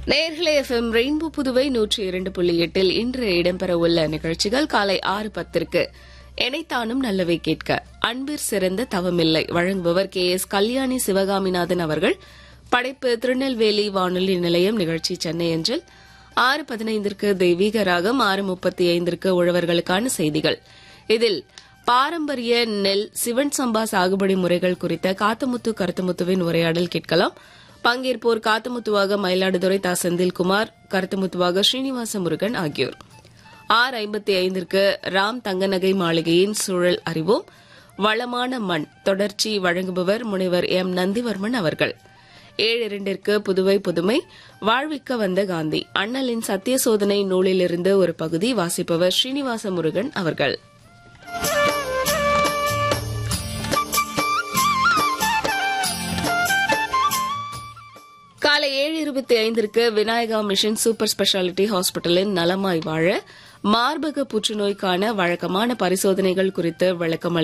நேர்களே FM rainbow Puduvai நூற்றி இரண்டு புள்ளி எட்டில் இன்று இடம்பெறவுள்ள நிகழ்ச்சிகள் காலை ஆறு பத்திற்கு எனைத்தானும் நல்லவை கேட்க அன்பிற் சிறந்த தவமில்லை வழங்குபவர் கே எஸ் கல்யாணி சிவகாமிநாதன் அவர்கள் படைப்பு திருநெல்வேலி வானொலி நிலையம் நிகழ்ச்சி சென்னை அஞ்சல் ஆறு பதினைந்திற்கு தெய்வீக ராகம் ஆறு முப்பத்தி ஐந்திற்கு உழவர்களுக்கான செய்திகள் இதில் பாரம்பரிய நெல் சிவன் சம்பா சாகுபடி முறைகள் குறித்த காத்தமுத்து கருத்துமுத்துவின் உரையாடல் கேட்கலாம் பங்கேற்போர் காத்தமுத்துவாக மயிலாடுதுறை தா செந்தில்குமார் கருத்துமுத்துவாக ஸ்ரீனிவாச முருகன் ஆகியோர் ஆர் ஐம்பத்தி ஐந்திற்கு ராம் தங்கநகை மாளிகையின் சூழல் அறிவோம் வளமான மண் தொடர்ச்சி வழங்குபவர் முனைவர் எம் நந்திவர்மன் அவர்கள் ஏழு இரண்டிற்கு புதுவை புதுமை வாழ்விக்க வந்த காந்தி அண்ணலின் சத்திய சோதனை நூலிலிருந்து ஒரு பகுதி வாசிப்பவர் ஸ்ரீனிவாச முருகன் அவர்கள் காலை ஏழு இருபத்தி ஐந்திற்கு விநாயகா மிஷன் சூப்பர் ஸ்பெஷாலிட்டி ஹாஸ்பிட்டலின் நலமாய் வாழ மார்பக புற்றுநோய்க்கான வழக்கமான பரிசோதனைகள் குறித்து விளக்கம்